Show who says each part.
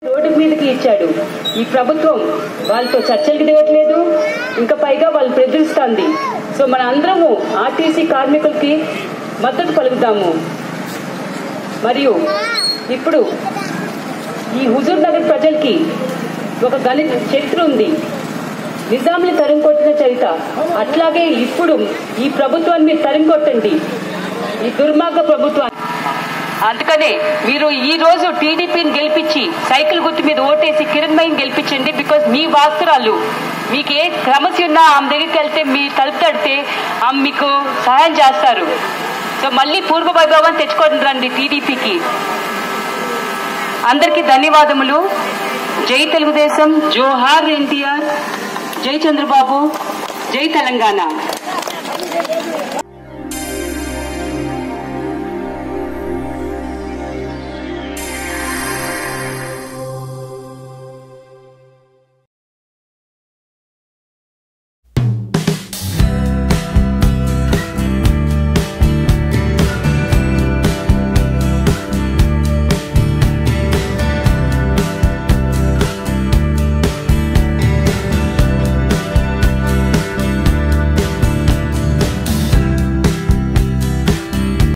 Speaker 1: road మీదకి ఇచ్చాడు ఈ ప్రభుత్వం వాళ్ళతో చర్చలకు దిగట్లేదు ఇంకా పైగా వాళ్ళు బెదిరిస్తుంది సో మన అందరము ఆర్టీసీ కార్మికులకి మద్దతు పలుకుతాము మరియు ఇప్పుడు ఈ హుజూర్ నగర్ ప్రజలకి ఒక గణి చరిత్ర ఉంది నిజాంని తరిమికొట్టిన చరిత్ర అట్లాగే ఇప్పుడు ఈ ప్రభుత్వాన్ని మీరు తరిమికొట్టండి ఈ దుర్మార్గ ప్రభుత్వాన్ని అందుకనే మీరు ఈ రోజు టీడీపీని గెలిపించి సైకిల్ గుర్తు మీద ఓటేసి కిరణ్మయిని గెలిపించండి బికాజ్ మీ వాస్తురాలు మీకు ఏ సమస్య ఉన్నా ఆమె దగ్గరికి వెళ్తే మీ తలుపు తడితే ఆమె మీకు సహాయం చేస్తారు సో మళ్ళీ పూర్వ వైభవం తెచ్చుకోండి రండి టీడీపీకి అందరికీ ధన్యవాదములు జై తెలుగుదేశం జోహార్ ఎన్టీఆర్ జై చంద్రబాబు జై తెలంగాణ